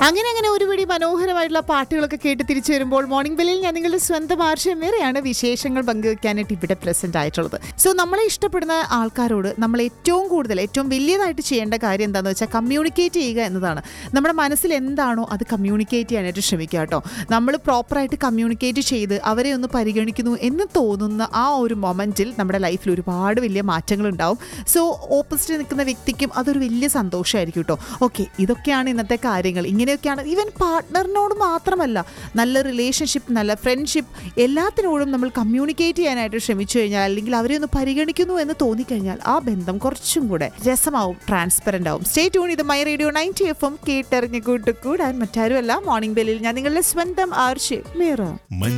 അങ്ങനെ അങ്ങനെ ഒരുപിടി മനോഹരമായിട്ടുള്ള പാട്ടുകളൊക്കെ കേട്ട് തിരിച്ചു വരുമ്പോൾ മോർണിംഗ് ബെല്ലിൽ ഞാൻ നിങ്ങളുടെ സ്വന്തം ആർഷമേറെയാണ് വിശേഷങ്ങൾ പങ്കുവെക്കാനായിട്ട് ഇവിടെ പ്രസന്റ് ആയിട്ടുള്ളത് സോ നമ്മളെ ഇഷ്ടപ്പെടുന്ന ആൾക്കാരോട് നമ്മൾ ഏറ്റവും കൂടുതൽ ഏറ്റവും വലിയതായിട്ട് ചെയ്യേണ്ട കാര്യം എന്താണെന്ന് വെച്ചാൽ കമ്മ്യൂണിക്കേറ്റ് ചെയ്യുക എന്നതാണ് നമ്മുടെ മനസ്സിൽ എന്താണോ അത് കമ്മ്യൂണിക്കേറ്റ് ചെയ്യാനായിട്ട് ശ്രമിക്കുക കേട്ടോ നമ്മൾ പ്രോപ്പറായിട്ട് കമ്മ്യൂണിക്കേറ്റ് ചെയ്ത് അവരെ ഒന്ന് പരിഗണിക്കുന്നു എന്ന് തോന്നുന്ന ആ ഒരു മൊമെൻറ്റിൽ നമ്മുടെ ലൈഫിൽ ഒരുപാട് വലിയ മാറ്റങ്ങൾ ഉണ്ടാവും സോ ഓപ്പോസിറ്റ് നിൽക്കുന്ന വ്യക്തിക്കും അതൊരു വലിയ സന്തോഷമായിരിക്കും കേട്ടോ ഓക്കെ ഇതൊക്കെയാണ് ഇന്നത്തെ കാര്യങ്ങൾ ഇങ്ങനെയൊക്കെയാണ് ഈവൻ പാർട്ട്ണറിനോട് മാത്രമല്ല നല്ല റിലേഷൻഷിപ്പ് നല്ല ഫ്രണ്ട്ഷിപ്പ് എല്ലാത്തിനോടും നമ്മൾ കമ്മ്യൂണിക്കേറ്റ് ചെയ്യാനായിട്ട് ശ്രമിച്ചു കഴിഞ്ഞാൽ അല്ലെങ്കിൽ അവരെ ഒന്ന് പരിഗണിക്കുന്നു എന്ന് തോന്നിക്കഴിഞ്ഞാൽ ആ ബന്ധം കുറച്ചും കൂടെ രസമാവും ട്രാൻസ്പെറൻ്റ് ആവും സ്റ്റേ ട്യൂൺ ഇത് my radio ninety F M കേട്ടറിഞ്ഞ് കൂട്ടുകൂടാൻ മറ്റാരുമല്ല മോർണിംഗ് ബെല്ലിൽ ഞാൻ നിങ്ങളുടെ സ്വന്തം ആർഷി മീറ